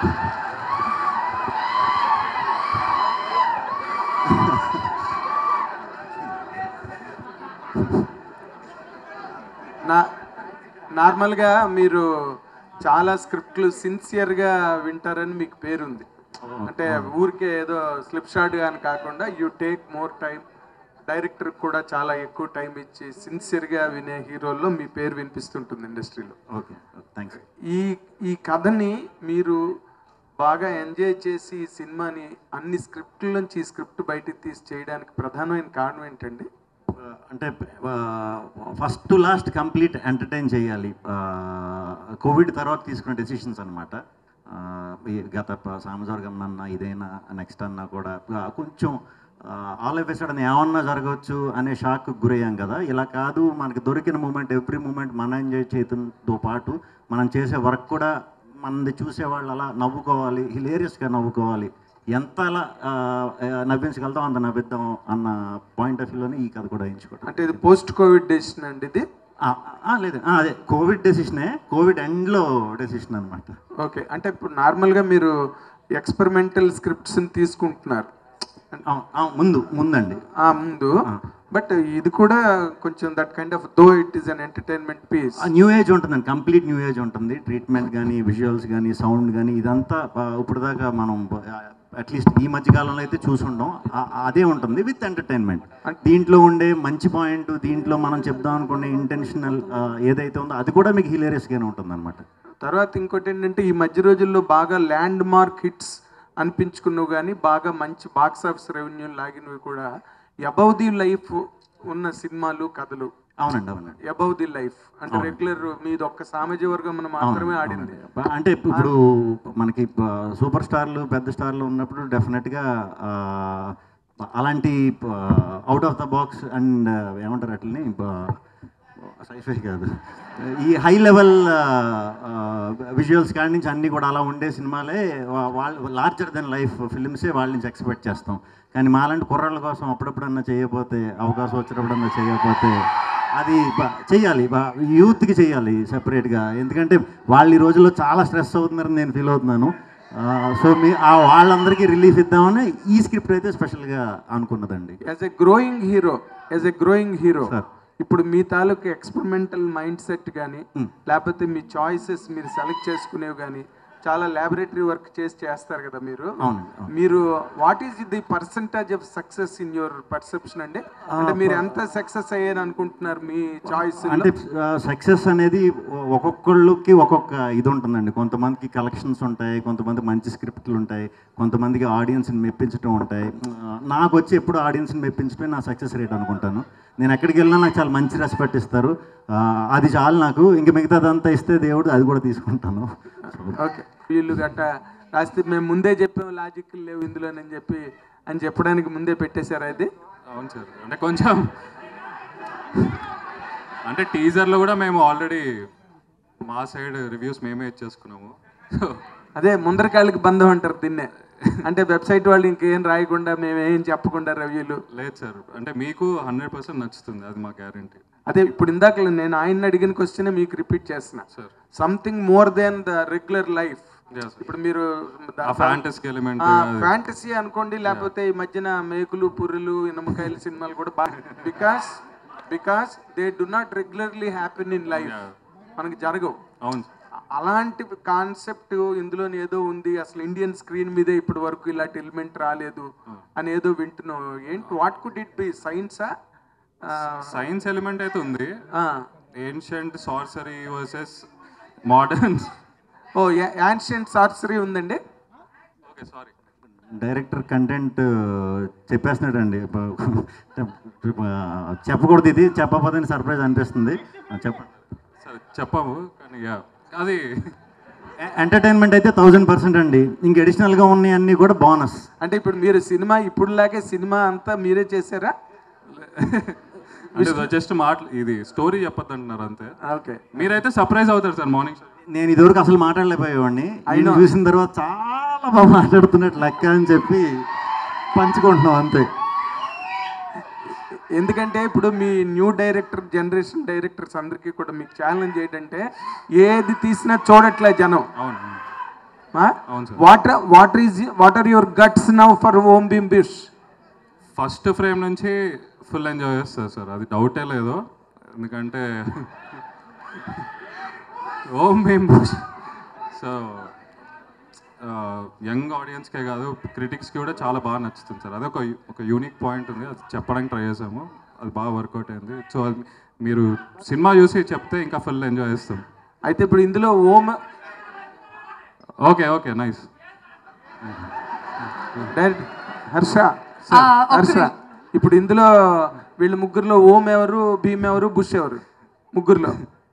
నా నార్మల్గా మీరు చాలా స్క్రిప్ట్లు సిన్సియర్గా వింటారని మీకు పేరుంది అంటే ఊరికే ఏదో స్లిప్ షాట్ అని కాకుండా you take more time director కూడా చాలా ఎక్కువ టైం ఇచ్చి సిన్సియర్గా వినే హీరోల్లో మీ పేరు వినిపిస్తుంటుంది ఇండస్ట్రీలో ఓకే థ్యాంక్స్ ఈ ఈ కథని మీరు బాగా ఎంజాయ్ చేసి ఈ సినిమాని అన్ని స్క్రిప్ట్ల నుంచి ఈ స్క్రిప్ట్ బయటికి తీసి చేయడానికి ప్రధానమైన కారణం ఏంటండి అంటే first to last complete entertain చేయాలి కోవిడ్ తర్వాత తీసుకున్న డెసిషన్స్ అనమాట గత ప- సామజవర్గం అన్న ఇదైనా నెక్స్ట్ అన్నా కూడా ఆ, కొంచెం ఆల్ ఆఫ్ సడన్ ఏమన్నా జరగవచ్చు అనే షాక్ గురయ్యాం కదా ఇలా కాదు మనకి దొరికిన మూమెంట్ ఎవ్రీ మూమెంట్ మనం ఎంజాయ్ చేయడంతో పాటు మనం చేసే వర్క్ కూడా మనది చూసేవాళ్ళు అలా నవ్వుకోవాలి హిలేరియస్గా నవ్వుకోవాలి ఎంత అలా ఆ, ఆ, నవ్వించగలుగుతాం అంత నవ్విద్దాం అన్న పాయింట్ ఆఫ్ వ్యూలోనే ఈ కథ కూడా ఎంచుకోవడం అంటే ఇది పోస్ట్ కోవిడ్ డెసిషన్ అండి ఇది ఆ, ఆ, లేదు ఆ, అదే కోవిడ్ డెసిషనే కోవిడ్ ఎండ్లో డెసిషన్ అనమాట ఓకే అంటే ఇప్పుడు నార్మల్గా మీరు ఎక్స్పెరిమెంటల్ స్క్రిప్ట్స్ని తీసుకుంటున్నారు ముందు ముందండి ఆ ముందు బట్ ఇది కూడా కొంచెం that kind of though it is an entertainment piece new age ఉంటుందండి కంప్లీట్ న్యూ ఏజ్ ఉంటుంది ట్రీట్మెంట్ కానీ విజువల్స్ కానీ సౌండ్ కానీ ఇదంతా ఆ, ఇప్పుడు దాకా మనం అట్లీస్ట్ ఈ మధ్య కాలంలో అయితే చూసుంటాం ఆ- అదే ఉంటుంది విత్ ఎంటర్టైన్మెంట్ దీంట్లో ఉండే మంచి పాయింట్ దీంట్లో మనం చెప్దాం అనుకునే ఇంటెన్షనల్ ఏదైతే ఉందో అది కూడా మీకు హిలేరియస్గానే ఉంటుంది అనమాట తర్వాత ఇంకోటి ఏంటంటే ఈ మధ్య రోజుల్లో బాగా ల్యాండ్ మార్క్ హిట్స్ అనిపించుకున్నవి కానీ బాగా మంచి బాక్స్ ఆఫీస్ రెవెన్యూ లాగినవి కూడా అబౌవ్ ది లైఫ్ ఉన్న సినిమాలు కథలు అవునండి అవునండి అబౌవ్ ది లైఫ్ అంటే రెగ్యులర్ మీది ఒక్క సామాజిక వర్గం మనం మాత్రమే ఆడింది బ- అంటే ఇప్పుడు మనకి ప- సూపర్ స్టార్లు పెద్ద స్టార్లు ఉన్నప్పుడు డెఫినెట్గా ఆ, అలాంటి out of the box and ఏమంటారు అట్లని సైఫై కాదు ఈ హై లెవెల్ విజువల్స్ కాడి నుంచి అన్నీ కూడా అలా ఉండే సినిమాలే వా- వాళ్ళు లార్జర్ దెన్ లైఫ్ ఫిల్మ్సే వాళ్ళ నుంచి ఎక్స్పెక్ట్ చేస్తాం కానీ మాలాంటి కుర్రాళ్ళ కోసం అప్పుడప్పుడన్నా చేయకపోతే అవకాశం వచ్చినప్పుడన్నా చేయకపోతే అది బా- చెయ్యాలి బా యూత్కి చెయ్యాలి సెపరేట్గా ఎందుకంటే వాళ్ళు ఈ రోజుల్లో చాలా స్ట్రెస్ అవుతున్నారని నేను ఫీల్ అవుతున్నాను సో మీ ఆ వాళ్ళందరికీ రిలీఫ్ ఇద్దామని ఈ స్క్రిప్ట్ అయితే స్పెషల్గా అనుకున్నదండి as a growing hero as a growing hero Sir. ఇప్పుడు మీ తాలూకు ఎక్స్పెరిమెంటల్ మైండ్ సెట్ కానీ లేకపోతే మీ చాయిసెస్ మీరు సెలెక్ట్ చేసుకునేవి కానీ చాలా ల్యాబొరేటరీ వర్క్ చేసి చేస్తారు కదా మీరు అవునండి అవును. మీరు what is the percentage of success in your perception అండి అంటే మీరు ఎంత సక్సెస్ అయ్యారు అనుకుంటున్నారు మీ చాయిస్ అంటే సక్సెస్ అనేది ఒ- ఒక్కొక్కళ్ళకి ఒక్కొక్క ఇది ఉంటుందండి కొంతమందికి కలెక్షన్స్ ఉంటాయి కొంతమంది మంచి స్క్రిప్ట్లు ఉంటాయి కొంతమందికి ఆడియన్స్ని మెప్పించడం ఉంటాయి ఆ, నాకు వచ్చి ఎప్పుడు ఆడియన్స్ని మెప్పించడమే నా సక్సెస్ రేట్ అనుకుంటాను నేను ఎక్కడికి వెళ్ళినా నాకు చాలా మంచి రెస్పెక్ట్ ఇస్తారు ఆ, అది చాలు నాకు ఇంక మిగతాదంతా ఇస్తే దేవుడు అది కూడా తీసుకుంటాను ఓకే వీళ్ళు గట్ట రాస్తే మేము ముందే చెప్పాము లాజిక్ లేవు ఇందులోనని చెప్పి అని చెప్పడానికి ముందే పెట్టేశారు అది అవును సార్ అంటే కొంచెం అంటే టీజర్లో కూడా మేము ఆల్రెడీ మా సైడ్ రివ్యూస్ మేమే ఇచ్చేసుకున్నాము సో అదే ముందరకాళ్ళకి బంధం అంటారు దీన్నే అంటే వెబ్సైట్ వాళ్ళు ఇంకేం రాయకుండా మేమేం చెప్పకుండా రివ్యూలు లేదు సార్ అంటే మీకు హండ్రెడ్ పర్సెంట్ నచ్చుతుంది అది మా గ్యారంటీ అదే ఇప్పుడు ఇందాక నేను ఆయన అడిగిన క్వశ్చన్ మీకు రిపీట్ చేస్తున్నా sir something more then the regular life Yes, sir. ఇప్పుడు మీరు ఆ ఫ్యాంటసీ ఎలిమెంట్ ఫ్యాంటసీ అనుకోండి లేకపోతే ఈ మధ్యన మేకులు పుర్రెలు ఇనమకాయల సినిమాలు కూడా బాగా because because they do not regularly happen in life మనకి జరగవు అవును సార్ అలాంటి కాన్సెప్ట్ ఇందులోని ఏదో ఉంది అసలు ఇండియన్ స్క్రీన్ మీదే ఇప్పటి వరకు ఇలాంటి ఎలిమెంట్ రాలేదు అని ఏదో వింటున్నాం ఏంటి వాట్ కుడ్ ఇట్ బి సైన్సా సైన్స్ ఎలిమెంట్ అయితే ఉంది ancient sorcery versus modern or ancient sorcery ఉందండి ఓకే సారీ డైరెక్టర్ కంటెంట్ చెప్పేస్తున్నాడండి చెప్పకూడదు ఇది చెప్పకపోతే సర్ప్రైజ్ అనిపిస్తుంది చెప్పండి సరే చెప్పాము కానీ యా అది ఎంటర్టైన్మెంట్ అయితే థౌజండ్ పర్సెంట్ అండి ఇంక అడిషనల్గా ఉన్నాయి అన్నీ కూడా బోనస్ అంటే ఇప్పుడు మీరు సినిమా ఇప్పుడులాగే సినిమా అంతా మీరే చేశారా అంటే జస్ట్ మాటలు ఇది స్టోరీ చెప్పొద్దు అంటున్నారు అంతే ఓకే మీరైతే సర్ప్రైజ్ అవుతారు సార్ మార్నింగ్ నేను ఇదివరకు అసలు మాట్లాడలేకపోయేవాడిని ఆయన చూసిన తర్వాత చాలా బాగా మాట్లాడుతున్నట్టు లెక్క అని చెప్పి పంచుకుంటున్నాం అంతే ఎందుకంటే ఇప్పుడు మీ న్యూ డైరెక్టర్ జనరేషన్ డైరెక్టర్స్ అందరికీ కూడా మీకు ఛాలెంజ్ ఏంటంటే ఏది తీసినా చూడట్లే జనం అవును అవును sir. What what is what are your guts now for Om Bheem Bush first frame నుంచి ఫుల్ ఎంజాయ్ చేస్తారు సార్ అది డౌటే లేదు ఎందుకంటే ఓం మేము సో యంగ్ ఆడియన్స్కే కాదు క్రిటిక్స్కి కూడా చాలా బాగా నచ్చుతుంది సార్ అదే ఒక ఒక యూనిక్ పాయింట్ ఉంది అది చెప్పడానికి ట్రై చేసాము అది బాగా వర్కౌట్ అయింది సో అది మీరు సినిమా చూసి చెప్తే ఇంకా ఫుల్ ఎంజాయ్ చేస్తాం అయితే ఇప్పుడు ఇందులో Om okay okay nice direct Harsha ఆ, ఒక్క హర్ష నిమిషం. ఇప్పుడు ఇందులో వీళ్ళ ముగ్గురులో ఓం ఎవరు భీమ్ ఎవరు బుష్ ఎవరు ముగ్గురులో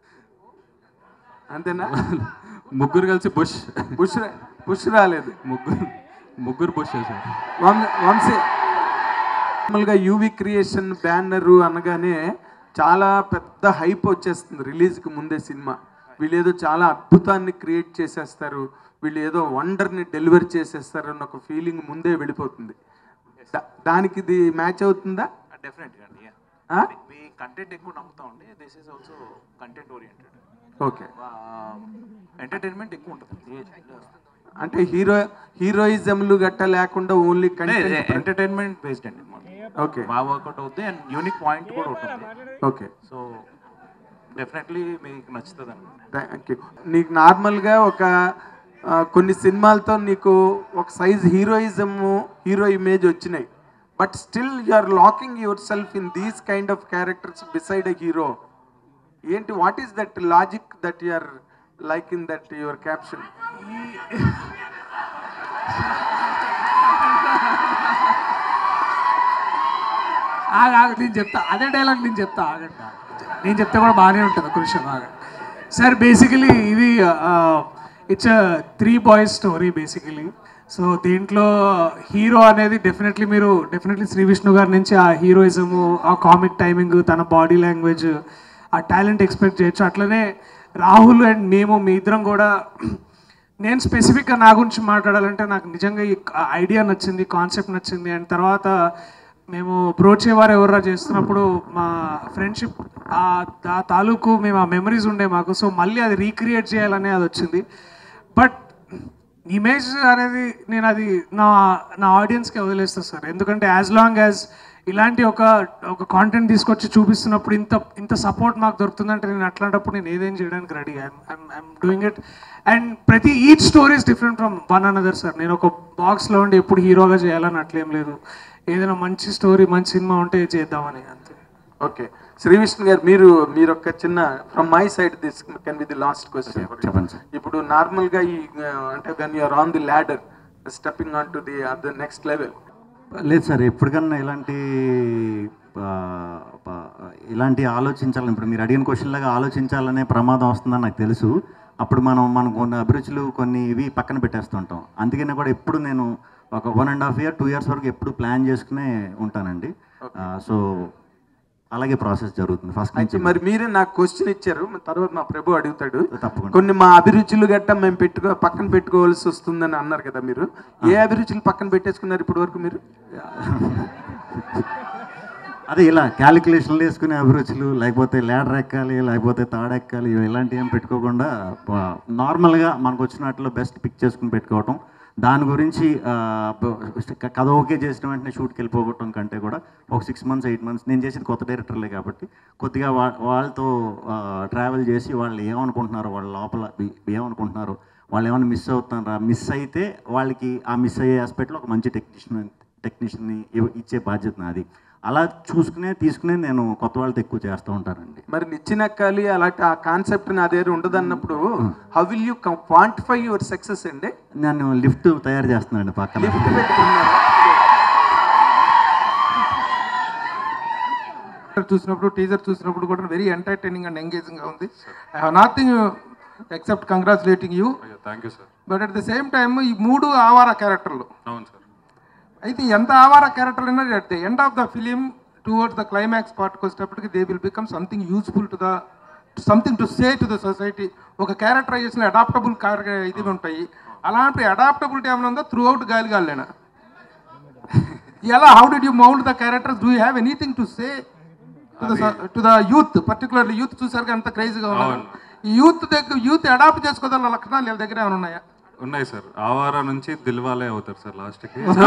అంతేనా ముగ్గురు కలిసి బుష్ బుష్ రా- బుష్ రాలేదు ముగ్గురు ముగ్గురు బుష్ చేశారు వం- వంశీ నార్మల్గా యూవి క్రియేషన్ బ్యానరు అనగానే చాలా పెద్ద హైప్ వచ్చేస్తుంది రిలీజ్కి ముందే సినిమా వీళ్ళు ఏదో చాలా అద్భుతాన్ని క్రియేట్ చేసేస్తారు వీళ్ళు ఏదో వండర్ని డెలివర్ చేసేస్తారు అన్న ఒక ఫీలింగ్ ముందే వెళ్ళిపోతుంది దా- దానికి ఇది మ్యాచ్ అవుతుందా డెఫినెట్గా అండి ఆ? మీ కంటెంట్ ఎక్కువ నమ్ముతామండి this is also content oriented okay entertainment ఎక్కువ ఉంటుంది అంటే హీరో హీరోయిజంలు గట్ట లేకుండా ఓన్లీ కంటెంట్ ఎంటర్టైన్మెంట్ బేస్డ్ అండి ఓకే బాగా వర్కౌట్ అవుతుంది అండ్ యూనిక్ పాయింట్ కూడా ఉంటుంది ఓకే సో డెఫినెట్లీ మీకు నచ్చుతుంది అనమాట థ్యాంక్ యూ నీకు నార్మల్గా ఒక ఆ, కొన్ని సినిమాలతో నీకు ఒక సైజ్ హీరోయిజం హీరో ఇమేజ్ వచ్చినాయి but still you are locking yourself in these kind of characters beside a hero ఏంటి what is that logic that you are like in that your caption ఆగ ఆగ నేను చెప్తా అదే dialogue నేను చెప్తా ఆగండి నేను చెప్తే కూడా బాగానే ఉంటుంది ఒక విషయం ఆగండి సార్ బేసికలీ ఇది it's three boys story basically so దీంట్లో హీరో అనేది డెఫినెట్లీ మీరు డెఫినెట్లీ శ్రీ విష్ణు గారి నుంచి ఆ హీరోయిజము ఆ కామిక్ టైమింగ్ తన బాడీ లాంగ్వేజ్ ఆ టాలెంట్ ఎక్స్పెక్ట్ చేయొచ్చు అట్లనే రాహుల్ అండ్ మేము మీ ఇద్దరం కూడా నేను స్పెసిఫిక్గా నా గురించి మాట్లాడాలంటే నాకు నిజంగా ఈ ఐడియా నచ్చింది కాన్సెప్ట్ నచ్చింది అండ్ తర్వాత మేము బ్రోచేవారు ఎవరా చేస్తున్నప్పుడు మా ఫ్రెండ్షిప్ ఆ దా- తాలూకు మేము ఆ మెమరీస్ ఉండే మాకు సో మళ్ళీ అది రీక్రియేట్ చేయాలనే అది వచ్చింది బట్ ఇమేజ్ అనేది నేను అది నా నా ఆడియన్స్కి వదిలేస్తాను సార్ ఎందుకంటే యాజ్ లాంగ్ యాజ్ ఇలాంటి ఒక ఒక కాంటెంట్ తీసుకొచ్చి చూపిస్తున్నప్పుడు ఇంత ఇంత సపోర్ట్ మాకు దొరుకుతుందంటే నేను అట్లాంటప్పుడు నేను ఏదేం చేయడానికి ready I'm doing it and ప్రతి each stories different from one another sir నేను ఒక బాక్స్లో ఉండి ఎప్పుడు హీరోగా చేయాలని అట్లేం లేదు ఏదైనా మంచి స్టోరీ మంచి సినిమా ఉంటే చేద్దామని అంతే ఓకే శ్రీ విష్ణు గారు మీరు మీరు ఒక చిన్న from my side this can be the last question చెప్పండి సార్ ఇప్పుడు నార్మల్గా ఈ ఆ, అంటే when you're on the ladder stepping on to the other next level లేదు సార్ ఎప్పటికన్నా ఇలాంటి ఆ, ప- ఇలాంటి ఆలోచించాలని ఇప్పుడు మీరు అడిగిన క్వశ్చన్ లాగా ఆలోచించాలనే ప్రమాదం వస్తుందని నాకు తెలుసు అప్పుడు మనం మన కొన్ని అభిరుచులు కొన్ని ఇవి పక్కన పెట్టేస్తుంటాం అందుకనే కూడా ఎప్పుడు నేను ఒక one and half year two years వరకు ఎప్పుడు ప్లాన్ చేసుకునే ఉంటానండి సో అలాగే ప్రాసెస్ జరుగుతుంది ఫస్ట్ అయితే నుంచి మరి మీరే నాకు క్వశ్చన్ ఇచ్చారు మరి తర్వాత మా ప్రభు అడుగుతాడు తప్పకుండా కొన్ని మా అభిరుచులు గట్ట మేము పెట్టుకో పక్కన పెట్టుకోవాల్సి వస్తుందని అన్నారు కదా మీరు ఏ అభిరుచులు పక్కన పెట్టేసుకున్నారు ఇప్పటి వరకు మీరు అదే ఇలా క్యాలిక్యులేషన్లు వేసుకునే అభిరుచులు లేకపోతే ల్యాడర్ ఎక్కాలి లేకపోతే తాడెక్కాలి ఇవి ఇలాంటివి ఏం పెట్టుకోకుండా ప- నార్మల్గా మనకు వచ్చినట్లు బెస్ట్ పిక్ చేసుకుని పెట్టుకోవటం దాని గురించి ఆ, బ- కథ ఓకే చేసిన వెంటనే షూట్కి వెళ్ళిపోవటం కంటే కూడా ఒక సిక్స్ మంత్స్ ఎయిట్ మంత్స్ నేను చేసేది కొత్త డైరెక్టర్లే కాబట్టి కొద్దిగా వా వాళ్ళతో ట్రావెల్ చేసి వాళ్ళు ఏమనుకుంటున్నారో వాళ్ళ లోపల ఏ- ఏమనుకుంటున్నారో వాళ్ళు ఏమైనా మిస్ అవుతున్నారా మిస్ అయితే వాళ్ళకి ఆ మిస్ అయ్యే ఆస్పెక్ట్లో ఒక మంచి టెక్నీషియన్ టెక్నీషియన్ని ఇచ్చే బాధ్యత నాది అలా చూసుకునే తీసుకునే నేను కొత్త వాళ్ళతో ఎక్కువ చేస్తూ ఉంటానండి మరి నిచ్చినక్కాలి అలాంటి ఆ కాన్సెప్ట్ నా దగ్గర ఉండదు అన్నప్పుడు how will you quantify your success అండి నేను లిఫ్ట్ తయారు చేస్తున్నానండి పక్కన లిఫ్ట్ పెట్టుకున్నారా చూసినప్పుడు టీజర్ చూసినప్పుడు కూడా వెరీ ఎంటర్టైనింగ్ అండ్ ఎంగేజింగ్ గా ఉంది I have nothing except congratulating you అయ్యో thank you sir but at the same time ఈ మూడు ఆవార క్యారెక్టర్లు అవును సార్ అయితే ఎంత ఆవార క్యారెక్టర్ అయినా at the end of the film towards the climax పార్ట్కి వచ్చేటప్పటికి they will become something useful to the something to say to the society ఒక క్యారెక్టరైజేషన్ అడాప్టబుల్ ఇది ఉంటాయి అలాంటి అడాప్టబిలిటీ ఏమైనా ఉందో త్రూ అవుట్ గాలి గాలినా ఎలా how did you mould the characters do you have anything to say to the to the youth particularly youth చూసారు ఎంత క్రేజీగా ఉన్నారు ఈ యూత్ దగ్గర యూత్ అడాప్ట్ చేసుకోదన్న లక్షణాలు వీళ్ళ దగ్గర ఏమైనా ఉన్నాయా ఉన్నాయి సార్ ఆవారా నుంచి దిల్వాలే అవుతారు సార్ లాస్ట్కి సో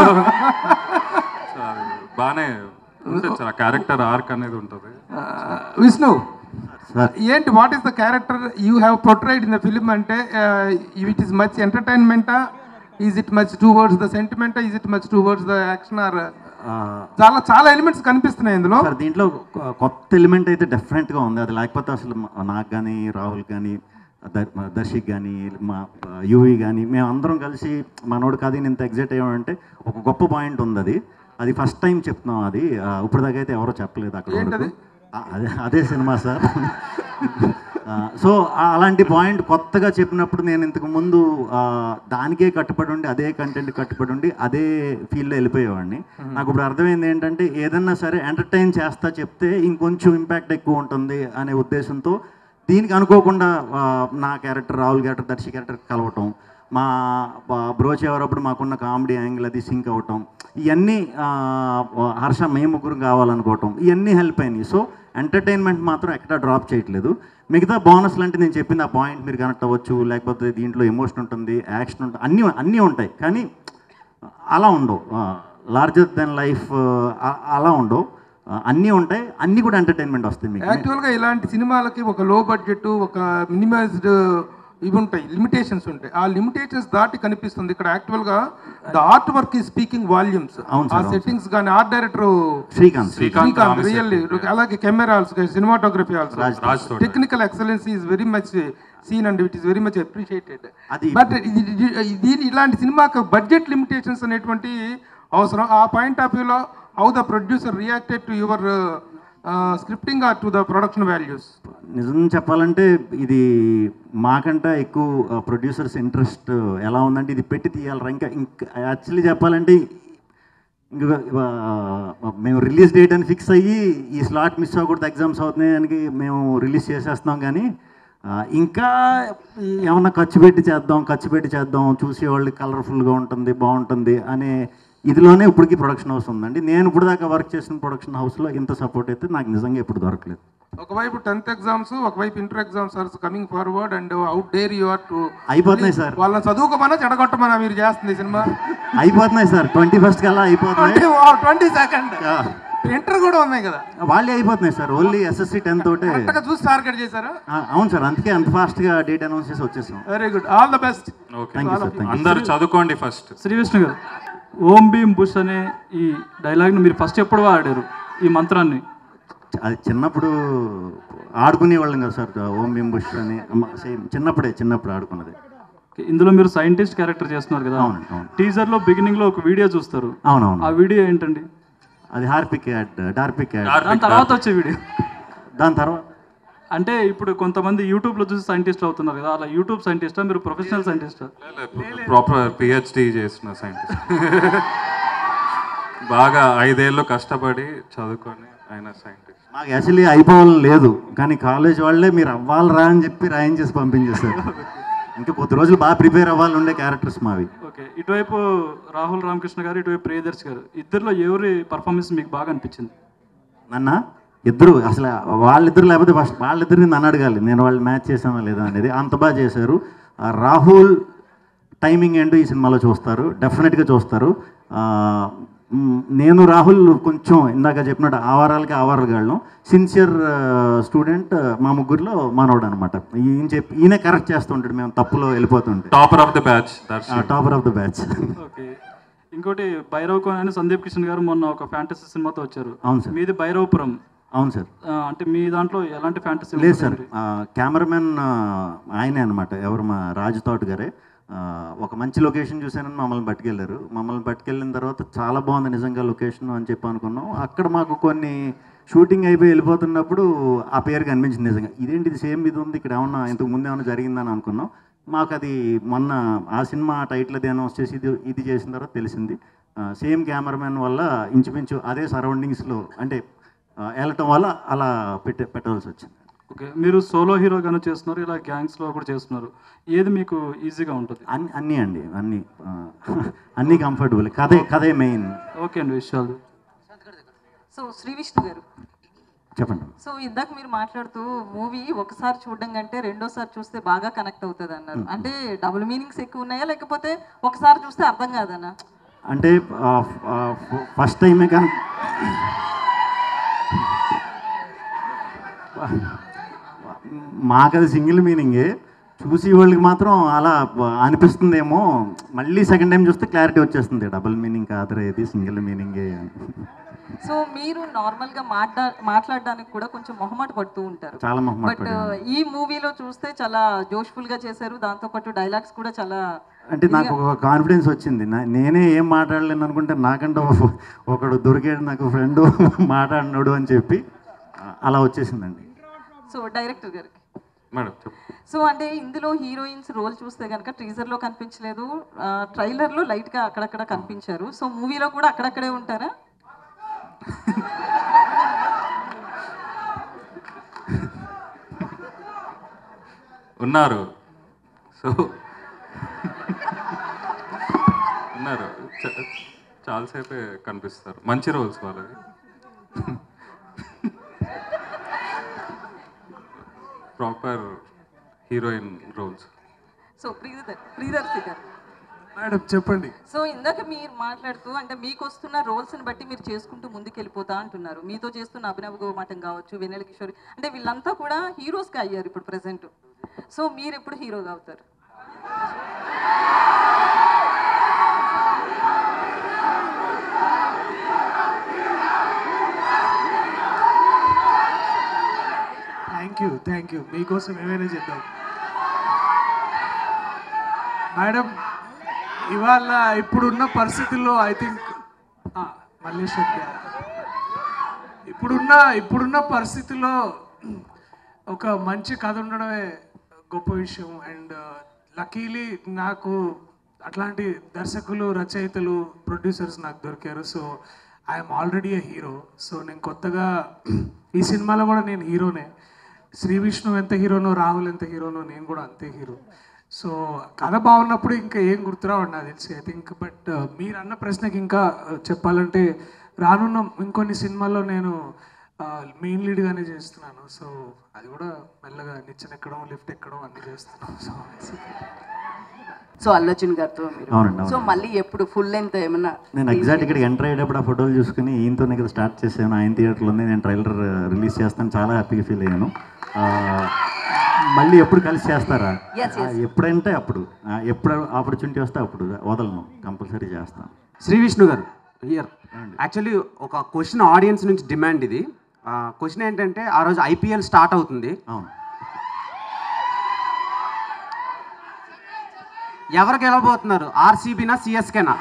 అది బాగానే ఉంటుంది సార్ ఆ క్యారెక్టర్ ఆర్క్ అనేది ఉంటుంది విష్ణు సార్ ఏంటి what is the character you have portrayed in the film అంటే ఇట్ ఈస్ మచ్ ఎంటర్టైన్మెంటా is it much towards the సెంటిమెంటా is it much towards the action or చాలా చాలా elements కనిపిస్తున్నాయి ఇందులో సార్ దీంట్లో కొ- కొత్త ఎలిమెంట్ అయితే డెఫినెట్గా ఉంది అది లేకపోతే అసలు మా- నాకు కానీ రాహుల్ కానీ దర్- మా దర్శిక్ కానీ మా యూవి కానీ మేము అందరం కలిసి మనోడు కథ ఇంత ఎగ్జైట్ అయ్యామంటే ఒక గొప్ప పాయింట్ ఉంది అది అది ఫస్ట్ టైం చెప్తున్నాం అది ఆ, ఇప్పటిదాకా అయితే ఎవరో చెప్పలేదు అక్కడ వరకు. ఆ, అదే అదే సినిమా సార్ సో అలాంటి పాయింట్ కొత్తగా చెప్పినప్పుడు నేను ఇంతకు ముందు ఆ, దానికే కట్టుబడి ఉండి అదే కంటెంట్ కట్టుబడి ఉండి అదే ఫీల్డ్లో వెళ్ళిపోయేవాడిని నాకు ఇప్పుడు అర్థమైంది ఏంటంటే ఏదన్నా సరే ఎంటర్టైన్ చేస్తా చెప్తే ఇంకొంచెం ఇంపాక్ట్ ఎక్కువ ఉంటుంది అనే ఉద్దేశంతో దీనికి అనుకోకుండా ఆ, నా character Rahul character Darshi character కలవటం మా బ్రోచ్ ఎవరప్పుడు మాకున్న కామెడీ యాంగిల్ అది సింక్ అవటం ఇవన్నీ ఆ, హర్ష మేము ముగ్గురు కావాలనుకోవటం ఇవన్నీ హెల్ప్ అయినాయి సో ఎంటర్టైన్మెంట్ మాత్రం ఎక్కడ డ్రాప్ చేయట్లేదు మిగతా బోనస్లు అంటే నేను చెప్పింది ఆ పాయింట్ మీరు కనెక్ట్ అవ్వచ్చు లేకపోతే దీంట్లో ఎమోషన్ ఉంటుంది యాక్షన్ ఉంటుంది అన్నీ అన్నీ ఉంటాయి కానీ అలా ఉండవు లార్జర్ దెన్ లైఫ్ అలా ఉండవు ఆ, అన్నీ ఉంటాయి అన్నీ కూడా ఎంటర్టైన్మెంట్ వస్తాయి మీకు యాక్చువల్గా ఇలాంటి సినిమాలకి ఒక లో బడ్జెట్ ఒక మినిమైజ్డ్ ఇవి ఉంటాయి లిమిటేషన్స్ ఉంటాయి ఆ లిమిటేషన్స్ దాటి కనిపిస్తుంది ఇక్కడ యాక్చువల్గా ద ఆర్ట్ వర్క్ ఈ స్పీకింగ్ వాల్యూమ్స్ అవును ఆ సార్, అవును సెట్టింగ్స్ కానీ art director Srikanth Srikanth Srikanth Ramashetti. Really అలాగే camera also cinematography also Raj Thota technical excellence is very much seen and it is very much appreciated అది బట్ దీని ఇలాంటి సినిమాకి బడ్జెట్ లిమిటేషన్స్ అనేటువంటి అవసరం ఆ పాయింట్ ఆఫ్ వ్యూలో how the producer reacted to your scripting or to the production values నిజం చెప్పాలంటే ఇది మాకంటే ఎక్కువ ప్రొడ్యూసర్స్ ఇంట్రెస్ట్ ఎలా ఉందంటే ఇది పెట్టి తీయాలరా ఇంకా ఇంకా యాక్చువల్లీ చెప్పాలంటే ఇంకా ఆ, మేము రిలీజ్ డేట్ అని ఫిక్స్ అయ్యి ఈ స్లాట్ మిస్ అవ్వకూడదు ఎగ్జామ్స్ అవుతున్నాయి అని మేము రిలీజ్ చేసేస్తున్నాం కానీ ఆ, ఇంకా ఏమన్నా ఖర్చు పెట్టి చేద్దాం ఖర్చు పెట్టి చేద్దాం చూసేవాళ్ళకి కలర్ఫుల్గా ఉంటుంది బాగుంటుంది అనే ఇదిలోనే ఇప్పటికి ప్రొడక్షన్ హౌస్ ఉందండి నేను ఇప్పుడు దాకా వర్క్ చేసిన ప్రొడక్షన్ హౌస్లో ఇంత సపోర్ట్ అయితే నాకు నిజంగా ఇప్పుడు దొరకలేదు ఒకవైపు టెన్త్ ఎగ్జామ్స్ ఒకవైపు inter exams are coming forward and out there you are to అయిపోతున్నాయి సార్ వాళ్ళని చదువుకోమన్నా చెడగొట్టమన్నా మీరు చేస్తుంది ఈ సినిమా అయిపోతున్నాయి సార్ ట్వంటీ ఫస్ట్ కల్లా అయిపోతున్నాయి ట్వంటీ సెకండ్ ఇంటర్ కూడా ఉన్నాయి కదా వాళ్ళే అయిపోతున్నాయి సార్ ఓన్లీ ఎస్ఎస్సి టెన్త్ తోటే కరెక్ట్గా చూసి టార్గెట్ చేశారా ఆ, అవును సార్ అందుకే అంత ఫాస్ట్గా డేట్ అనౌన్స్ చేసి వచ్చేసాం very good all the best okay thank you sir thank you అందరు చదువుకోండి ఫస్ట్ శ్రీ విష్ణు గారు ఓం భీమ్ బుష్ అనే ఈ డైలాగ్ని మీరు ఫస్ట్ ఎప్పుడు వాడారు ఈ మంత్రాన్ని అది చిన్నప్పుడు ఆడుకునే వాళ్ళం కదా సార్ ఓం బిం బుష్ అని సేమ్ చిన్నప్పుడే చిన్నప్పుడు ఆడుకున్నది Okay, ఇందులో మీరు సైంటిస్ట్ క్యారెక్టర్ చేస్తున్నారు కదా అవును, అవును. టీజర్లో బిగినింగ్లో ఒక వీడియో చూస్తారు అవునవును ఆ వీడియో ఏంటండి అది హార్పిక్ యాడ్ డార్పిక్ యాడ్ దాని తర్వాత వచ్చే వీడియో దాని తర్వాత అంటే ఇప్పుడు కొంతమంది యూట్యూబ్లో చూసి సైంటిస్ట్లు అవుతున్నారు కదా అలా యూట్యూబ్ సైంటిస్టా మీరు ప్రొఫెషనల్ సైంటిస్టా ప్రాపర్ పిహెచ్డి చేసిన సైంటిస్ట్ బాగా ఐదేళ్ళు కష్టపడి చదువుకొని ఆయన సైంటిస్ట్ మాకు యాక్చువల్లీ అయిపోవాలని లేదు కానీ కాలేజ్ వాళ్ళే మీరు అవ్వాలరా అని చెప్పి రాయించేసి పంపించేశారు ఇంకా కొద్ది రోజులు బాగా ప్రిపేర్ అవ్వాలి ఉండే క్యారెక్టర్స్ మావి ఓకే ఇటువైపు రాహుల్ రామకృష్ణ గారు ఇటువైపు ప్రియదర్శి గారు ఇద్దరిలో ఎవరి పర్ఫార్మెన్స్ మీకు బాగా అనిపించింది నన్న ఇద్దరు అసలు వాళ్ళిద్దరు లేకపోతే ఫస్ట్ వాళ్ళిద్దరిని నన్ను అడగాలి నేను వాళ్ళు మ్యాచ్ చేసానా లేదా అనేది అంత బాగా చేశారు ఆ రాహుల్ టైమింగ్ ఏంటో ఈ సినిమాలో చూస్తారు డెఫినెట్గా చూస్తారు ఆ, మ్, నేను రాహుల్ కొంచెం ఇందాక చెప్పినట్టు ఆవారాలకి ఆవారాలు గాళ్ళం సిన్సియర్ స్టూడెంట్ మా ముగ్గురులో మనోడు అనమాట ఈయన చెప్పి ఈయన కరెక్ట్ చేస్తుంటాడు మేము తప్పులో వెళ్ళిపోతుంటే topper of the batch Darshan topper of the batch okay ఇంకోటి భైరవ్ కోన్ అని సందీప్ కిషన్ గారు మొన్న ఒక ఫ్యాంటసీ సినిమాతో వచ్చారు అవును సార్ మీది భైరవపురం అవును సార్ ఆ, అంటే మీ దాంట్లో ఎలాంటి ఫ్యాంటసీ లేదు సార్ కెమెరామెన్ ఆయనే అనమాట ఎవరు మా రాజు తోట గారే ఆ, ఒక మంచి లొకేషన్ చూశానని మమ్మల్ని పట్టుకెళ్ళారు మమ్మల్ని పట్టుకెళ్ళిన తర్వాత చాలా బాగుంది నిజంగా లొకేషన్ అని చెప్పి అనుకున్నాం అక్కడ మాకు కొన్ని షూటింగ్ అయిపోయి వెళ్ళిపోతున్నప్పుడు ఆ పేరు కనిపించింది నిజంగా ఇదేంటి ఇది సేమ్ ఇది ఉంది ఇక్కడ ఏమన్నా ఇంతకు ముందు ఏమన్నా జరిగిందని అనుకున్నాం మాకు అది మొన్న ఆ సినిమా టైటిల్ అది అనౌన్స్ చేసి ఇది ఇది చేసిన తర్వాత తెలిసింది సేమ్ కెమెరామెన్ వల్ల ఇంచుమించు అదే సరౌండింగ్స్లో అంటే ఆ, వెళ్ళటం వల్ల అలా పెట్టే పెట్టవలసి వచ్చింది ఓకే మీరు సోలో హీరోగాను చేస్తున్నారు ఇలా గ్యాంగ్స్లో కూడా చేస్తున్నారు ఏది మీకు ఈజీగా ఉంటుంది అన్ని అన్నీ అండి అన్నీ ఆ, అన్నీ కంఫర్టబుల్ కథే కథే మెయిన్ ఓకే అండి విషయాలు సో శ్రీ విష్ణు గారు చెప్పండి సో ఇందాక మీరు మాట్లాడుతూ మూవీ ఒకసారి చూడడం కంటే రెండోసారి చూస్తే బాగా కనెక్ట్ అవుతుంది అన్నారు అంటే డబుల్ మీనింగ్స్ ఎక్కువ ఉన్నాయా లేకపోతే ఒకసారి చూస్తే అర్థం కాదనా అంటే ఫస్ట్ టైమే కానీ మాకు అది సింగిల్ మీనింగే చూసి వాళ్ళకి మాత్రం అలా అనిపిస్తుందేమో మళ్ళీ సెకండ్ టైం చూస్తే క్లారిటీ వచ్చేస్తుంది డబుల్ మీనింగ్ కాదురా ఇది సింగిల్ మీనింగే అని సో మీరు నార్మల్ గా మాట్లా మాట్లాడడానికి కూడా కొంచెం మొహమాట పడుతూ ఉంటారు చాలా మొహమాట బట్ ఈ మూవీలో చూస్తే చాలా జోష్ఫుల్ గా చేశారు దాంతో పాటు డైలాగ్స్ కూడా చాలా అంటే నాకు ఒక కాన్ఫిడెన్స్ వచ్చింది నా- నేనే ఏం మాట్లాడలేను అనుకుంటే నాకంటే ఒక- ఒకడు దొరికాడు నాకు ఫ్రెండ్ మాట్లాడినాడు అని చెప్పి అలా వచ్చేసిందండి సో డైరెక్టర్ గారికి మేడం చెప్పు సో అంటే ఇందులో హీరోయిన్స్ రోల్ చూస్తే కనుక టీజర్ లో కనిపించలేదు ట్రైలర్ లో లైట్ గా అక్కడక్కడ కనిపించారు సో మూవీలో కూడా అక్కడక్కడే ఉంటారా ఉన్నారు సో ఉన్నారు చ- చాలాసేపే కనిపిస్తారు మంచి రోల్స్ వాళ్ళవి ప్రాపర్ హీరోయిన్ రోల్స్ సో ప్రియదర్ ప్రియదర్శి గారు మేడం చెప్పండి సో ఇందాక మీరు మాట్లాడుతూ అంటే మీకు వస్తున్న రోల్స్ని బట్టి మీరు చేసుకుంటూ ముందుకు వెళ్ళిపోతా అంటున్నారు మీతో చేస్తున్న అభినవ్ గోమాటం కావచ్చు వెన్నెల కిషోరి అంటే వీళ్ళంతా కూడా హీరోస్గా అయ్యారు ఇప్పుడు ప్రెసెంట్ సో మీరు ఎప్పుడు హీరోగా అవుతారు థ్యాంక్ యూ థ్యాంక్ యూ మీకోసం ఏమైనా చేద్దాం మేడం ఇవాళ ఇప్పుడున్న పరిస్థితుల్లో ఐ థింక్ మల్లేశ్వర్ గారు. ఇప్పుడున్న ఇప్పుడున్న పరిస్థితుల్లో ఒక మంచి కథ ఉండడమే గొప్ప విషయం అండ్ లక్కీలీ నాకు అట్లాంటి దర్శకులు రచయితలు ప్రొడ్యూసర్స్ నాకు దొరికారు so I'm already a hero so నేను కొత్తగా ఈ సినిమాలో కూడా నేను హీరోనే శ్రీ విష్ణు ఎంత హీరోనో రాహుల్ ఎంత హీరోనో నేను కూడా అంతే హీరో సో కథ బాగున్నప్పుడు ఇంకా ఏం గుర్తురావండి నాకు తెలిసి ఐ థింక్ బట్ మీరు అన్న ప్రశ్నకి ఇంకా uh, చెప్పాలంటే రానున్న ఇంకొన్ని సినిమాల్లో నేను మెయిన్ లీడ్గానే చేస్తున్నాను సో అది కూడా మెల్లగా నిచ్చెన ఎక్కడం లిఫ్ట్ ఎక్కడం అన్నీ చేస్తున్నాను సో సో అల్లర్జున్ గారితో మీరు అవునండి, అవును. సో మళ్ళీ ఎప్పుడు ఫుల్ లెంత్ ఏమన్నా నేను ఎగ్జాక్ట్ ఇక్కడికి ఎంటర్ అయ్యేటప్పుడు ఆ ఫోటోలు చూసుకుని ఈయనతోనే కదా స్టార్ట్ చేసాను ఆయన థియేటర్లోనే నేను ట్రైలర్ రిలీజ్ చేస్తాను చాలా హ్యాపీగా ఫీల్ అయ్యాను ఆ, మళ్ళీ ఎప్పుడు కలిసి చేస్తారా Yes, ఆ, ఎప్పుడంటే అప్పుడు ఆ, ఎప్పుడు ఆపర్చునిటీ వస్తే అప్పుడు వదలను కంపల్సరీ చేస్తాను శ్రీ విష్ణు గారు హియర్ యాక్చువల్లీ ఒక క్వశ్చన్ ఆడియన్స్ నుంచి డిమాండ్ ఇది క్వశ్చన్ ఏంటంటే ఆ రోజు ఐపీఎల్ స్టార్ట్ అవుతుంది అవును ఎవరు గెలవబోతున్నారు ఆర్సీబీనా సిఎస్కేనా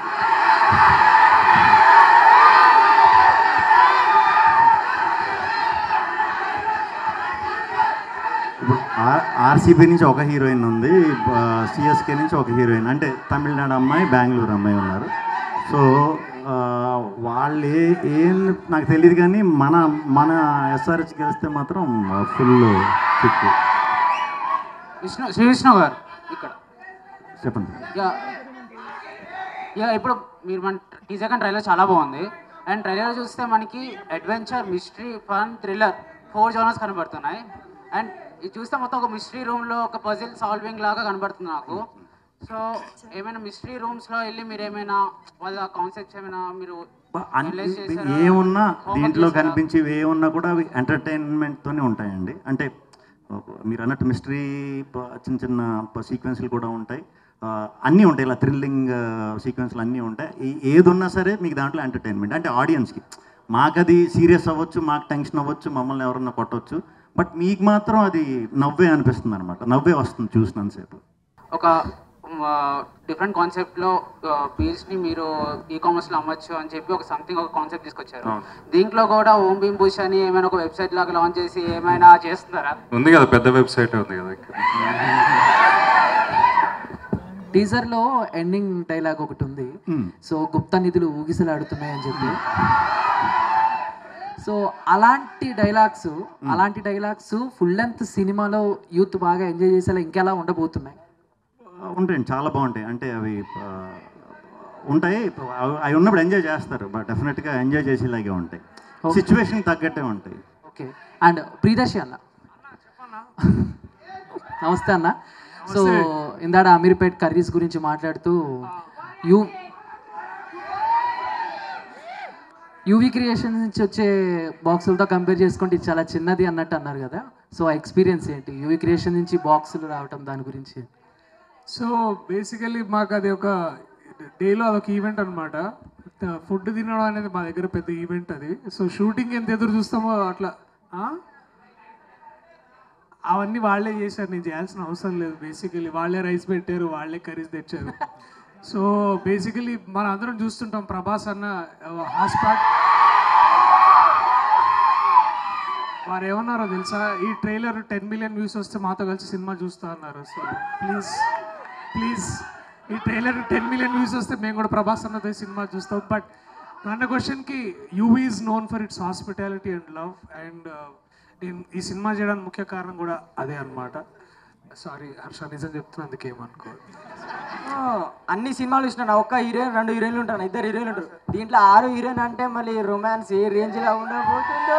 ఇప్పుడు ఆర్ ఆర్సీబీ నుంచి ఒక హీరోయిన్ ఉంది సిఎస్కే నుంచి ఒక హీరోయిన్ అంటే తమిళనాడు అమ్మాయి బెంగళూరు అమ్మాయి ఉన్నారు సో ఆ, వాళ్ళు ఏ ఏం నాకు తెలియదు కానీ మన మన ఎస్ఆర్హెచ్ గెలిస్తే మాత్రం ఫుల్ చిక్కు విష్ణు శ్రీ విష్ణు గారు ఇక్కడ చెప్పండి యా యా ఇప్పుడు మీరు మన టీజర్ కానీ ట్రైలర్ చాలా బాగుంది అండ్ ట్రైలర్ చూస్తే మనకి adventure mystery fun thriller four genres కనబడుతున్నాయి అండ్ ఇది చూస్తే మొత్తం ఒక మిస్టరీ రూమ్లో ఒక పజిల్ సాల్వింగ్ లాగా కనబడుతుంది నాకు సో ఏమైనా మిస్టరీ రూమ్స్లో వెళ్ళి మీరు ఏమైనా వాళ్ళ కాన్సెప్ట్స్ ఏమైనా మీరు analyze చేశారా? ఏమున్నా Homework దీంట్లో చేశారా? కనిపించి ఏమున్నా కూడా అవి ఎంటర్టైన్మెంట్తోనే ఉంటాయండి అంటే మీరు అన్నట్టు మిస్టరీ చిన్న చిన్న సీక్వెన్స్లు కూడా ఉంటాయి ఆ, అన్నీ ఉంటాయి ఇలా థ్రిల్లింగ్ సీక్వెన్స్లు అన్నీ ఉంటాయి ఏ- ఏది ఉన్నా సరే మీకు దాంట్లో ఎంటర్టైన్మెంట్ అంటే ఆడియన్స్కి మాకు అది సీరియస్ అవ్వచ్చు మాకు టెన్షన్ అవ్వచ్చు మమ్మల్ని ఎవరన్నా కొట్టవచ్చు బట్ మీకు మాత్రం అది నవ్వే అనిపిస్తుంది అనమాట నవ్వే వస్తుంది చూసినంతసేపు ఒక డిఫరెంట్ కాన్సెప్ట్లో పీల్స్ని మీరు ఈ కామర్స్లో అమ్మచ్చు అని చెప్పి ఒక సంథింగ్ ఒక కాన్సెప్ట్ తీసుకొచ్చారు దీంట్లో కూడా ఓం భీమ్ బుష్ అని ఏమైనా ఒక వెబ్సైట్ లాగా లాంచ్ చేసి ఏమైనా చేస్తున్నారా ఉంది కదా పెద్ద వెబ్సైట్ ఉంది కదా ఇక్కడ. టీజర్లో ఎండింగ్ డైలాగ్ ఒకటి ఉంది సో గుప్త నిధులు ఊగిసలాడుతున్నాయి అని చెప్పి సో అలాంటి డైలాగ్స్ అలాంటి డైలాగ్స్ ఫుల్ లెంత్ సినిమాలో యూత్ బాగా ఎంజాయ్ చేసేలా ఇంకెలా ఉండబోతున్నాయి ఉంటాయండి చాలా బాగుంటాయి అంటే అవి ఆ, ఉంటాయి అవి అవి ఉన్నప్పుడు ఎంజాయ్ చేస్తారు బట్ డెఫినెట్గా ఎంజాయ్ చేసేలాగే ఉంటాయి సిచ్యువేషన్ తగ్గట్టే ఉంటాయి ఓకే అండ్ ప్రియదర్శి అన్న నమస్తే అన్న సో ఇందాడ అమీర్పేట్ కర్రీస్ గురించి మాట్లాడుతూ యూ యూవీ క్రియేషన్ నుంచి వచ్చే బాక్సులతో కంపేర్ చేసుకుంటే ఇది చాలా చిన్నది అన్నట్టు అన్నారు కదా సో ఆ ఎక్స్పీరియన్స్ ఏంటి యూవీ క్రియేషన్ నుంచి బాక్సులు రావటం దాని గురించి సో బేసికలీ మాకు అది ఒక డేలో అదొక ఈవెంట్ అనమాట ఫుడ్ తినడం అనేది మా దగ్గర పెద్ద ఈవెంట్ అది సో షూటింగ్ ఎంత ఎదురు చూస్తామో అట్లా ఆ? అవన్నీ వాళ్ళే చేశారు నేను చేయాల్సిన అవసరం లేదు బేసికలీ వాళ్ళే రైస్ పెట్టారు వాళ్ళే కర్రీస్ తెచ్చారు సో బేసికలీ మనం అందరం చూస్తుంటాం ప్రభాస్ అన్న హాస్పాట్ వారు ఏమన్నారో తెలుసా ఈ ట్రైలర్ టెన్ మిలియన్ వ్యూస్ వస్తే మాతో కలిసి సినిమా చూస్తా అన్నారు సో ప్లీజ్ ప్లీజ్ ఈ ట్రైలర్ టెన్ మిలియన్ వ్యూస్ వస్తే మేము కూడా ప్రభాస్ అన్నతో ఈ సినిమా చూస్తాం బట్ ನನ್ನ క్వశ్చన్కి UV is known for its hospitality and love and నేను ఈ సినిమా చేయడానికి ముఖ్య కారణం కూడా అదే అన్నమాట సారీ హర్ష నిజం చెప్తున్నందుకు ఏమనుకో అన్ని సినిమాలు చూసిన ఒక్క హీరోయిన్ రెండు హీరోయిన్లు ఉంటాను ఇద్దరు హీరోయిన్లు ఉంటారు దీంట్లో ఆరు హీరోయిన్ అంటే మళ్ళీ రొమాన్స్ ఏ రేంజ్లో ఉండబోతుందో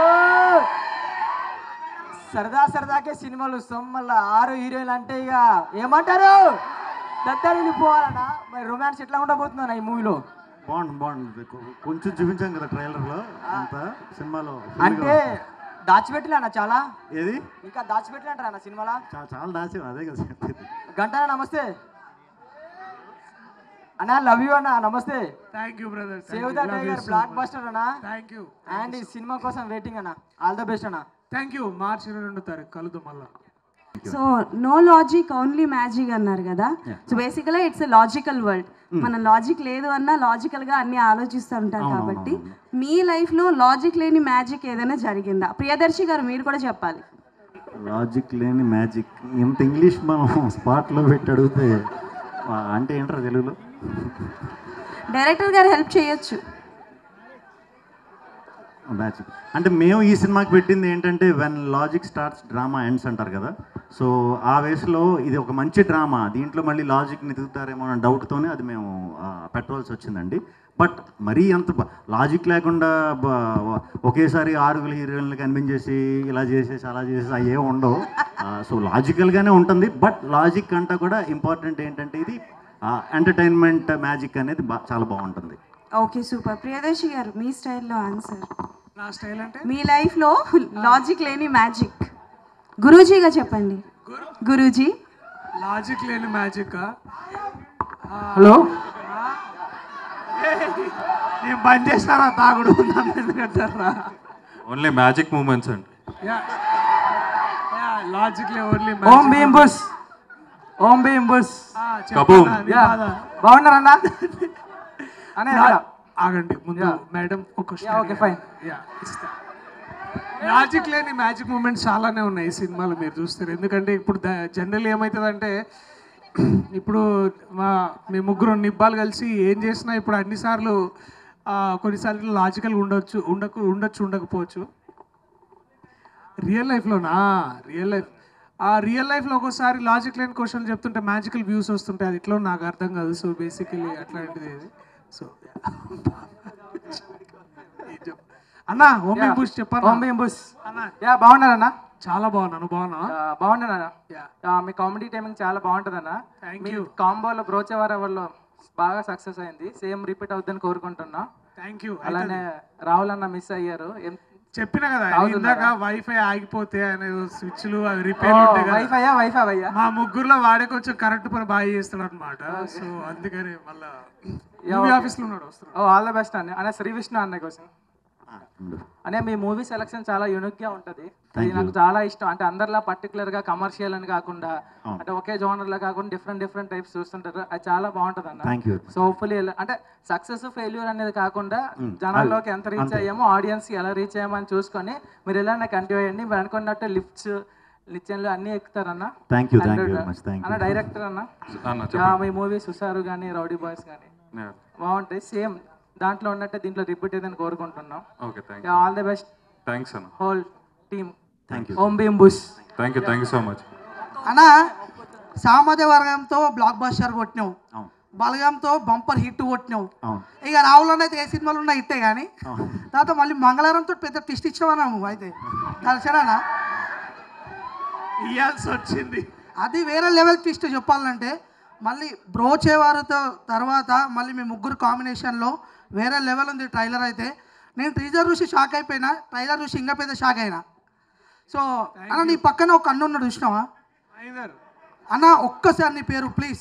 సరదా సరదాకే సినిమాలు వస్తాం మళ్ళీ ఆరు హీరోయిన్లు అంటే ఇక ఏమంటారు దత్తాలు పోవాలన్నా మరి రొమాన్స్ ఎట్లా ఉండబోతుందన్న ఈ మూవీలో బాగుంది బాగుంది కొ- కొంచెం చూపించాం కదా ట్రైలర్లో అంతా సినిమాలో అంటే దాచిపెట్టలే అన్న చాలా ఏది ఇంకా దాచిపెట్టలే అంటారా అన్న సినిమాలో చాలా చాలా దాచాం అదే కదా చెప్పేది గంట నమస్తే అన్న లవ్ యూ అన్న నమస్తే thank you brother save the tiger blockbuster అన్న థ్యాంక్ యూ అండ్ ఈ సినిమా కోసం వెయిటింగ్ అన్న ఆల్ ద బెస్ట్ అన్న థ్యాంక్ యూ మార్చి ఇరవై రెండు తారీఖు కలుద్దాం మళ్ళీ so no logic only magic అన్నారు కదా సో బేసికల్గా ఇట్స్ లాజికల్ వరల్డ్ మన లాజిక్ లేదు అన్నా లాజికల్ గా అన్ని ఆలోచిస్తూ ఉంటారు అవును, కాబట్టి మీ లైఫ్ లో లాజిక్ లేని మ్యాజిక్ ఏదైనా జరిగిందా ప్రియదర్శి గారు మీరు కూడా చెప్పాలి లాజిక్ లేని మ్యాజిక్ ఇంత ఇంగ్లీష్ మనం స్పాట్లో పెట్టి అడిగితే ఆ, అంటే ఏంటారు తెలుగులో డైరెక్టర్ గారు హెల్ప్ చేయొచ్చు మ్యాజిక్ అంటే మేము ఈ సినిమాకి పెట్టింది ఏంటంటే when logic starts drama ends అంటారు కదా సో ఆ వేస్లో ఇది ఒక మంచి డ్రామా దీంట్లో మళ్ళీ లాజిక్ని ఎదుగుతారేమో అన్న డౌట్తోనే అది మేము ఆ, పెట్టవలసి వచ్చిందండి బట్ మరీ అంత లాజిక్ లేకుండా బ- ఒకేసారి ఆరుగురు హీరోయిన్లు కనిపించేసి ఇలా చేసేసి అలా చేసేసి అవి ఏమి ఉండవు సో లాజికల్గానే ఉంటుంది బట్ లాజిక్ అంతా కూడా ఇంపార్టెంట్ ఏంటంటే ఇది ఎంటర్టైన్మెంట్ మ్యాజిక్ అనేది బా చాలా బాగుంటుంది ఓకే సూపర్ ప్రియదర్శి గారు మీ స్టైల్లో ఆన్సర్ నా స్టైల్ అంటే మీ లైఫ్ లో లాజిక్ లేని మ్యాజిక్ గురూజీగా చెప్పండి గురూజీ లాజిక్ లేని మ్యాజిక్ హలో నేను బంద్ చేస్తారా తాగుడు నన్ను ఎందుకంటారా ఓన్లీ మ్యాజిక్ మూమెంట్స్ అండి లాజిక్ లే ఓన్లీ ఓం భీం బుస్ ఓం భీం బుస్ కబూమ్. బాగున్నారన్నా అనే ఆగండి ముందు మేడం ఒక Yeah, okay, fine. లాజిక్ లేని మ్యాజిక్ మూమెంట్స్ చాలానే ఉన్నాయి ఈ సినిమాలో మీరు చూస్తారు ఎందుకంటే ఇప్పుడు జనరల్ ఏమవుతుందంటే ఇప్పుడు మా మీ ముగ్గురు నిబ్బాలు కలిసి ఏం చేసినా ఇప్పుడు అన్నిసార్లు ఆ, కొన్నిసార్లు లాజికల్ ఉండొచ్చు ఉండకు ఉండొచ్చు ఉండకపోవచ్చు రియల్ లైఫ్లోనా రియల్ లైఫ్ ఆ రియల్ లైఫ్లో ఒక్కోసారి లాజిక్ లేని క్వశ్చన్ చెప్తుంటే మ్యాజికల్ వ్యూస్ వస్తుంటాయి అది ఇట్లా నాకు అర్థం కాదు సో బేసికలీ అట్లాంటిది ఇది సో అన్నా ఓం భీం బుష్ చెప్పాను ఓం భీం బుస్ యా బాగున్నారన్నా చాలా బాగున్నాను బాగున్నా బాగున్నారన్నా మీ కామెడీ టైమింగ్ చాలా బాగుంటుందన్న మీ కాంబోలో బ్రోచవార వల్ల బాగా సక్సెస్ అయింది సేమ్ రిపీట్ అవుతుందని కోరుకుంటున్నా థ్యాంక్ యూ అలానే రాహుల్ అన్న మిస్ అయ్యారు ఏం- చెప్పిన కదా తాగుతున్నారా? ఇందాక వైఫై ఆగిపోతే అనే స్విచ్లు అవి రిపేర్ ఉంటాయి కదా. వైఫై వైఫై అయ్యా మా ముగ్గురులో వాడే కొంచెం కరెంట్ పని బాగా చేస్తాడు అనమాట సో అందుకని మళ్ళా మూవీ ఆఫీస్ లో ఉన్నాడు వస్తున్నాడు ఓ ఆల్ ద బెస్ట్ అన్న అన్న శ్రీ విష్ణు అన్న కోసం అనే మీ మూవీ సెలక్షన్ చాలా యూనిక్ గా ఉంటది అది నాకు చాలా ఇష్టం అంటే అందరిలా పర్టికులర్ గా కమర్షియల్ అని కాకుండా అంటే ఒకే జోనర్ లా కాకుండా డిఫరెంట్ డిఫరెంట్ టైప్స్ చూస్తుంటారు అది చాలా బాగుంటది అన్న Thank you. సో హోప్ఫుల్లీ అంటే సక్సెస్ ఫెయిల్యూర్ అనేది కాకుండా జనాల్లోకి ఎంత రీచ్ అంతే. అయ్యామో ఆడియన్స్ ఎలా రీచ్ అయ్యామో అని చూసుకొని మీరు ఎలా కంటిన్యూ అయ్యండి మీరు అనుకున్నట్టు లిఫ్ట్స్ నిత్యంలో అన్ని ఎక్కుతారన్న Thank you, thank you And, very much, thank అన్న you. డైరెక్టర్ అన్న అన్న, యా, చెప్పండి. మీ మూవీ సుసారు కానీ రౌడీ బాయ్స్ కానీ Yeah. బాగుంటాయి సేమ్ దాంట్లో ఉన్నట్టే దీంట్లో రిపీట్ అయ్యిందని కోరుకుంటున్నాం okay thank all the best thanks అన్న whole team thank you Om Bheem Bush thank you thank you so much అన్న సామాజిక వర్గంతో బ్లాక్ బస్టర్ కొట్టినావు బలగంతో బంపర్ హిట్ కొట్టినావు అవును ఇక రావులో అయితే ఏ సినిమాలు ఉన్నా హిట్టే కానీ అవును తర్వాత మళ్ళీ మంగళవారంతో పెద్ద ట్విస్ట్ ఇచ్చావన్నాము అయితే దర్శనా ఇవ్వాల్సి వచ్చింది అది వేరే లెవెల్ ట్విస్ట్ చెప్పాలంటే మళ్ళీ బ్రోచేవారితో తర్వాత మళ్ళీ మీ ముగ్గురు కాంబినేషన్లో వేరే లెవెల్ ఉంది ట్రైలర్ అయితే నేను టీజర్ చూసి షాక్ అయిపోయినా ట్రైలర్ చూసి ఇంకా పెద్ద షాక్ అయినా సో అన్న నీ పక్కన ఒక అన్న ఉన్నాడు చూసినావా అన్న ఒక్కసారి నీ పేరు ప్లీజ్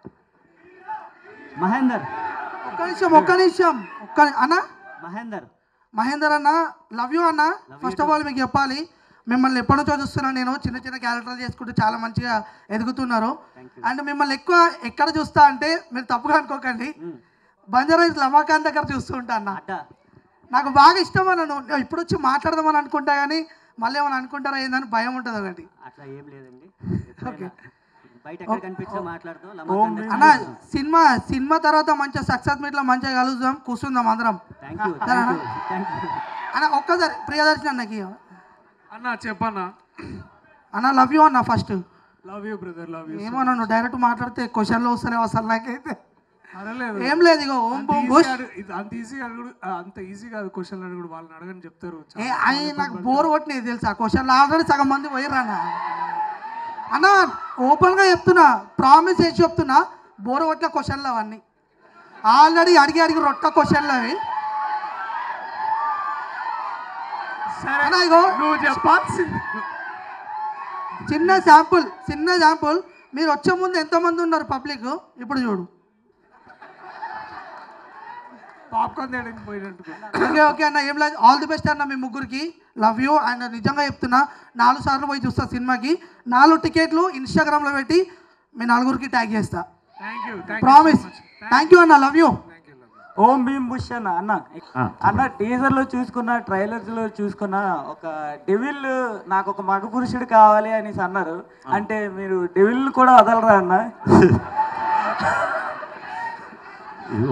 మహేందర్ ఒక్క నిమిషం ఒక్క నిమిషం ఒక్క ని- అన్న మహేందర్ మహేందర్ అన్న లవ్ యూ అన్న ఫస్ట్ ఆఫ్ ఆల్ మీకు చెప్పాలి మిమ్మల్ని ఎప్పటి నుంచో చూస్తున్నాను నేను చిన్న చిన్న క్యారెక్టర్లు చేసుకుంటూ చాలా మంచిగా ఎదుగుతున్నారు అండ్ మిమ్మల్ని ఎక్కువ ఎక్కడ చూస్తా అంటే మీరు తప్పుగా అనుకోకండి బంజారాయిస్ లమాకాన్ దగ్గర చూస్తూ ఉంటా అన్న నాకు బాగా ఇష్టం అన్న నువ్వు ఇప్పుడు వచ్చి మాట్లాడదామని అనుకుంటా కానీ మళ్ళీ ఏమైనా అనుకుంటారా ఏందని భయం ఉంటుంది ఒకటి అట్లా ఏం లేదండి ఓకే బయట ఎక్కడ కనిపిస్తే మాట్లాడతాం అన్న లమ్మకందర్ సినిమా సినిమా తర్వాత మంచిగా సక్సెస్ మీట్లో మంచిగా కలుద్దాం కూర్చుందాం అందరం థ్యాంక్ యూ సరేనా? థ్యాంక్ యూ అన్న ఒక్కసారి ప్రియదర్శి అన్నకి అన్న చెప్పన్నా అన్న లవ్ యూ అన్న first love you brother love you ఏమో నన్ను డైరెక్ట్ మాట్లాడితే క్వశ్చన్లో వస్తలేవు అసలు నాకైతే అడలేదు ఏం లేదు ఇగో ఓం అంత బూమ్ easy బుష్ అడుగు- ఇది అంత ఈజీ అడుగుడు ఆ, అంత ఈజీ కాదు క్వశ్చన్ అడుగుడు వాళ్ళని అడగని చెప్తారు ఏ అయి నాకు బోర్ కొట్టినది తెలుసా క్వశ్చన్లు ఆల్రెడీ సగం మంది పోయిర్రు అన్న అన్న ఓపెన్గా చెప్తున్నా ప్రామిస్ చేసి చెప్తున్నా బోర్ కొట్టిన క్వశ్చన్లు అవన్నీ ఆల్రెడీ అడిగి అడిగి రొట్ట క్వశ్చన్లు అవి అన్న ఇగో నువ్వు చెప్పాల్సింది చిన్న శాంపుల్ చిన్న శాంపుల్ మీరు వచ్చే ముందు ఎంతమంది ఉన్నారు పబ్లిక్ ఇప్పుడు చూడు పాప్కార్న్ తేడానికి పోయినట్టు ఓకే ఓకే అన్న ఏం లేదు ఆల్ ది బెస్ట్ అన్న మీ ముగ్గురికి లవ్ యూ అండ్ నిజంగా చెప్తున్నా నాలుగు సార్లు పోయి చూస్తా సినిమాకి నాలుగు టికెట్లు ఇన్స్టాగ్రామ్లో పెట్టి మీ నలుగురికి ట్యాగ్ చేస్తా thank you promise thank you అన్న లవ్ యూ ఓం భీమ్ బుష్ అన్న అన్న అన్న టీజర్ లో చూసుకున్న ట్రైలర్స్ లో చూసుకున్న ఒక డెవిల్ నాకు ఒక మగ పురుషుడు కావాలి అనేసి అన్నారు అంటే మీరు డెవిల్ కూడా వదలరా అన్న ఇదిగో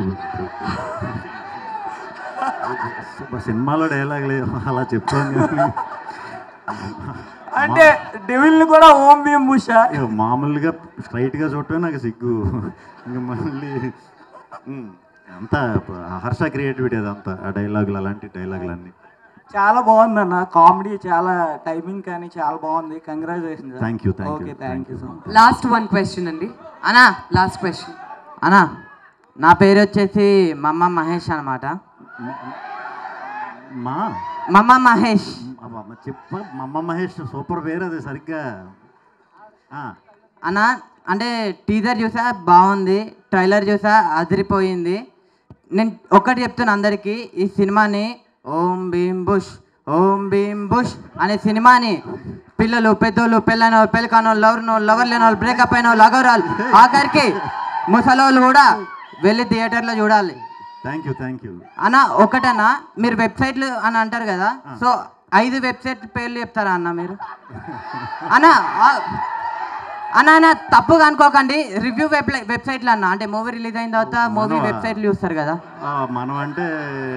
ఇప్పుడు సినిమాలో డైలాగ్ లేదు అలా చెప్తాను కానీ అంటే డెవిల్ కూడా ఓం భీమ్ బుష్ ఇక మామూలుగా స్ట్రైట్గా చూడటమే నాకు సిగ్గు ఇంక మళ్ళీ ఉమ్, అంతా హర్ష క్రియేటివిటీ అదంతా ఆ డైలాగులు అలాంటి డైలాగులు అన్నీ చాలా బాగుంది అన్న కామెడీ చాలా టైమింగ్ కానీ చాలా బాగుంది congratulation Thank you, thank you, okay thank you so much last one question అండి అనా లాస్ట్ క్వశ్చన్ అన్నా నా పేరు వచ్చేసి మమ్మ మహేష్ అనమాట మా మమ్మ మహేష్ అబ్బా, మరి చెప్ప మమ్మ మహేష్ సూపర్ పేరు అది సరిగ్గా ఆ, అన్న అంటే టీజర్ చూసా బాగుంది ట్రైలర్ చూసా అదిరిపోయింది నేను ఒక్కటి చెప్తున్నా అందరికీ ఈ సినిమాని ఓం భీమ్ బుష్ ఓం భీమ్ బుష్ అనే సినిమాని పిల్లలు పెద్దోళ్ళు పెళ్ళైన వాళ్ళు పెళ్ళి కాని వాళ్ళు లవర్ లవర్ లేని వాళ్ళు బ్రేకప్ అయిన వాళ్ళు లగవరాలు ఆఖరికి ముసలోళ్ళు కూడా వెళ్ళి థియేటర్లో చూడాలి థ్యాంక్ యూ థ్యాంక్ యూ అన్న ఒకటన్నా మీరు వెబ్సైట్లు అని అంటారు కదా సో ఐదు వెబ్సైట్ పేర్లు చెప్తారా అన్న మీరు అన్న ఆ- అన్న అన్న తప్పుగా అనుకోకండి రివ్యూ వెబ్ వెబ్సైట్లు అన్న అంటే మూవీ రిలీజ్ అయిన తర్వాత మూవీ మనవా? వెబ్సైట్లు చూస్తారు కదా ఆ, మనం అంటే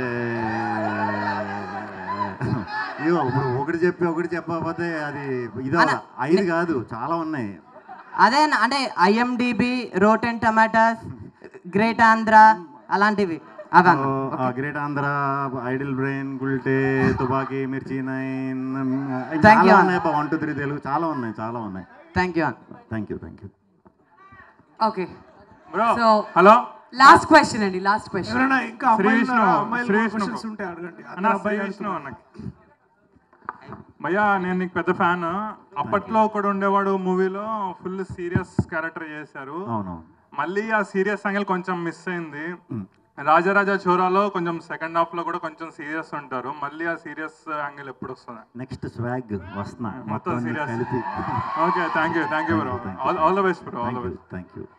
ఇగో ఇప్పుడు ఒకటి చెప్పి ఒకటి చెప్పకపోతే అది ఇది అవ్వదు. ఐదు కాదు చాలా ఉన్నాయి అదే అన్న, అంటే IMDb Rotten Tomatoes great Andhra అలాంటివి అవన్న great Andhra Idlebrain Gulte Tupaki Mirchi nine Thank you, చాలా అన్న. ఉన్నాయి వన్ టూ త్రీ తెలుగు చాలా ఉన్నాయి చాలా ఉన్నాయి thank you thank you thank you okay Bro, so hello? Last question అండి లాస్ట్ క్వశ్చన్ ఎవరైనా ఇంకా శ్రీ అమ్మాయిలు విష్ణు ఉన్నారా? అమ్మాయిలు శ్రీ questions విష్ణు ఉంటే అడగండి అన్న అందరు శ్రీ అబ్బాయిలు విష్ణు అన్నకి భయ్యా నేను నీకు పెద్ద ఫ్యాన్ అప్పట్లో ఒకడు ఉండేవాడు మూవీలో ఫుల్ సీరియస్ క్యారెక్టర్ చేశారు అవునవును మళ్ళీ ఆ సీరియస్ యాంగిల్ కొంచెం మిస్ అయింది రాజారాజా చోరాలో కొంచెం సెకండ్ హాఫ్ లో కూడా కొంచెం సీరియస్ ఉంటారు మళ్ళీ ఆ సీరియస్ యాంగిల్ ఎప్పుడు వస్తుంది నెక్స్ట్ స్వాగ్ వస్తున్నా మొత్తం మొత్తం సీరియస్ కలిపి okay thank you thank you bro all all the best bro all the best thank you